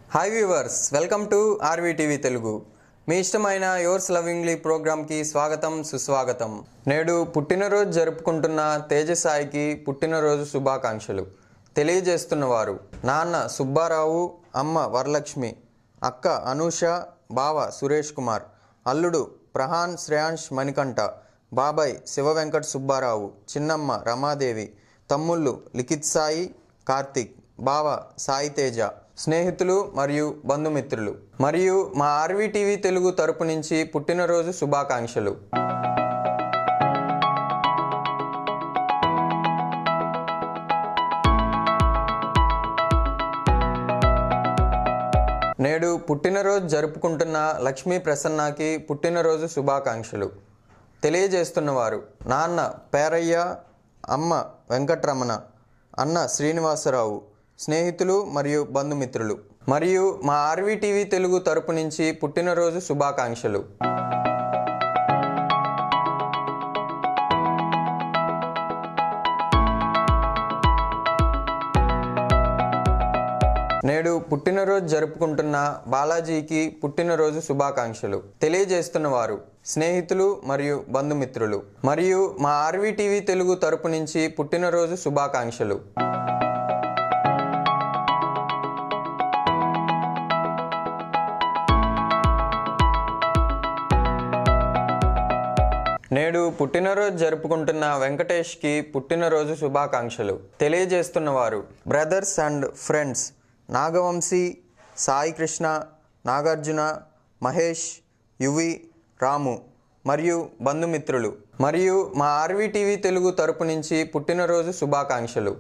hi viewers welcome to RV TV Telugu మీ ఇష్టమైన yours lovingly ప్రోగ్రామ్కి స్వాగతం సుస్వాగతం నేడు పుట్టినరోజు జరుపుకుంటున్న తేజసాయికి పుట్టినరోజు శుభాకాంక్షలు తెలియజేస్తున్నవారు నాన్న సుబ్బారావు అమ్మ వరలక్ష్మి అక్క అనూష బావ సురేష్ కుమార్ అల్లుడు ప్రహాన్ శ్రేయాంష్ మణికంఠ బాబాయ్ శివ వెంకట సుబ్బారావు చిన్నమ్మ రమాదేవి తమ్ముళ్ళు లిఖిత్ సాయి కార్తిక్ బావ సాయి తేజ స్నేహితులు మరియు బంధుమిత్రులు మరియు మా ఆర్వీ టీవీ తెలుగు తరపు నుంచి పుట్టినరోజు శుభాకాంక్షలు నేడు పుట్టినరోజు జరుపుకుంటున్న లక్ష్మీ ప్రసన్నకి పుట్టినరోజు శుభాకాంక్షలు తెలియజేస్తున్నవారు నాన్న పేరయ్య అమ్మ వెంకట్రమణ అన్న శ్రీనివాసరావు స్నేహితులు మరియు బంధుమిత్రులు మరియు మా ఆర్వీ టీవీ తెలుగు తరపు నుంచి పుట్టినరోజు శుభాకాంక్షలు నేడు పుట్టినరోజు జరుపుకుంటున్న బాలాజీకి పుట్టినరోజు శుభాకాంక్షలు తెలియజేస్తున్నవారు స్నేహితులు మరియు బంధుమిత్రులు మరియు మా ఆర్వీ టీవీ తెలుగు తరపు నుంచి పుట్టినరోజు శుభాకాంక్షలు నేడు పుట్టినరోజు జరుపుకుంటున్న వెంకటేష్కి పుట్టినరోజు శుభాకాంక్షలు తెలియజేస్తున్నవారు brothers and friends Nagavamsi Sai Krishna Nagarjuna Mahesh Yuvi Ramu మరియు బంధుమిత్రులు మరియు మా ఆర్వీ టీవీ తెలుగు తరపు నుంచి పుట్టినరోజు శుభాకాంక్షలు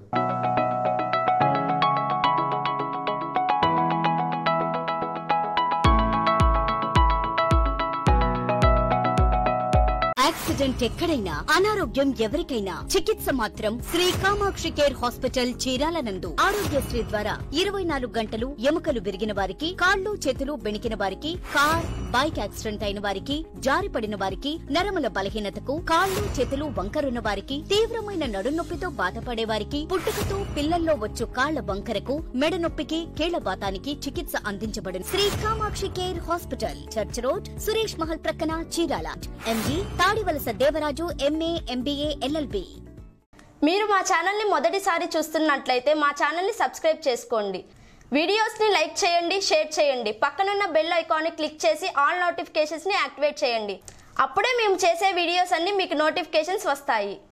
యాక్సిడెంట్ ఎక్కడైనా అనారోగ్యం ఎవరికైనా చికిత్స మాత్రం శ్రీ కామాక్షి కేర్ హాస్పిటల్ చీరాల నందు ఆరోగ్యశ్రీ ద్వారా ఇరవై నాలుగు గంటలు ఎముకలు విరిగిన వారికి కాళ్ళు చేతులు బెణికిన వారికి కార్ బైక్ యాక్సిడెంట్ అయిన వారికి జారిపడిన వారికి నరముల బలహీనతకు కాళ్ళు చేతులు వంకరున్న వారికి తీవ్రమైన నడునొప్పితో బాధపడే వారికి పుట్టుకతో పిల్లల్లో వచ్చు కాళ్ల వంకరకు మెడ నొప్పికి కీళ్ల బాతానికి చికిత్స అందించబడును Shri Kamakshi care hospital church road Suresh Mahal ప్రక్కన Chirala MG Tadivalasa Devaraju MA MBA LLB మీరు మా ఛానల్ని మొదటిసారి చూస్తున్నట్లయితే మా ఛానల్ని సబ్స్క్రైబ్ చేసుకోండి వీడియోస్ని లైక్ చేయండి షేర్ చేయండి పక్కనున్న బెల్ ఐకాన్ని క్లిక్ చేసి ఆల్ నోటిఫికేషన్స్ని యాక్టివేట్ చేయండి అప్పుడే మేము చేసే వీడియోస్ అన్ని మీకు నోటిఫికేషన్స్ వస్తాయి